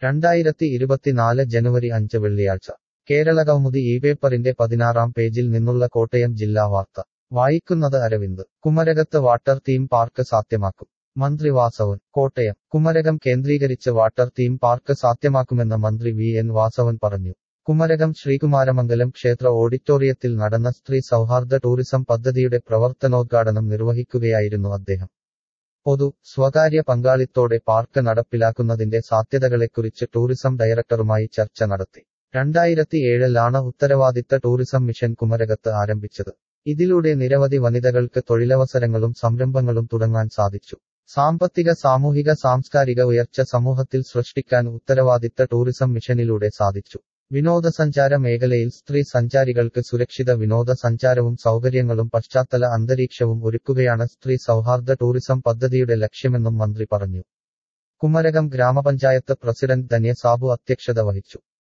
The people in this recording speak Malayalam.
രണ്ടായിരത്തി ഇരുപത്തിനാല് ജനുവരി അഞ്ച് വെള്ളിയാഴ്ച കേരളകൗമുദി ഈ പേപ്പറിന്റെ പതിനാറാം പേജിൽ നിന്നുള്ള കോട്ടയം ജില്ലാ വാർത്ത വായിക്കുന്നത് അരവിന്ദ് കുമരകത്ത് വാട്ടർ തീം പാർക്ക് സാധ്യമാക്കും മന്ത്രി വാസവൻ കോട്ടയം കുമരകം കേന്ദ്രീകരിച്ച് വാട്ടർ തീം പാർക്ക് സാധ്യമാക്കുമെന്ന് മന്ത്രി വി എൻ വാസവൻ പറഞ്ഞു കുമരകം ശ്രീകുമാരമംഗലം ക്ഷേത്ര ഓഡിറ്റോറിയത്തിൽ നടന്ന സ്ത്രീ സൗഹാർദ്ദ ടൂറിസം പദ്ധതിയുടെ പ്രവർത്തനോദ്ഘാടനം നിർവഹിക്കുകയായിരുന്നു അദ്ദേഹം പൊതു സ്വകാര്യ പങ്കാളിത്തോടെ പാർക്ക് നടപ്പിലാക്കുന്നതിന്റെ സാധ്യതകളെക്കുറിച്ച് ടൂറിസം ഡയറക്ടറുമായി ചർച്ച നടത്തി രണ്ടായിരത്തി ഏഴിലാണ് ഉത്തരവാദിത്ത ടൂറിസം മിഷൻ കുമരകത്ത് ആരംഭിച്ചത് ഇതിലൂടെ നിരവധി വനിതകൾക്ക് തൊഴിലവസരങ്ങളും സംരംഭങ്ങളും തുടങ്ങാൻ സാധിച്ചു സാമ്പത്തിക സാമൂഹിക സാംസ്കാരിക ഉയർച്ച സമൂഹത്തിൽ സൃഷ്ടിക്കാൻ ഉത്തരവാദിത്ത ടൂറിസം മിഷനിലൂടെ സാധിച്ചു വിനോദസഞ്ചാര മേഖലയിൽ സ്ത്രീ സഞ്ചാരികൾക്ക് സുരക്ഷിത വിനോദസഞ്ചാരവും സൗകര്യങ്ങളും പശ്ചാത്തല അന്തരീക്ഷവും ഒരുക്കുകയാണ് സ്ത്രീ സൗഹാർദ്ദ ടൂറിസം പദ്ധതിയുടെ ലക്ഷ്യമെന്നും മന്ത്രി പറഞ്ഞു കുമരകം ഗ്രാമപഞ്ചായത്ത് പ്രസിഡന്റ് ധന്യ സാബു അധ്യക്ഷത വഹിച്ചു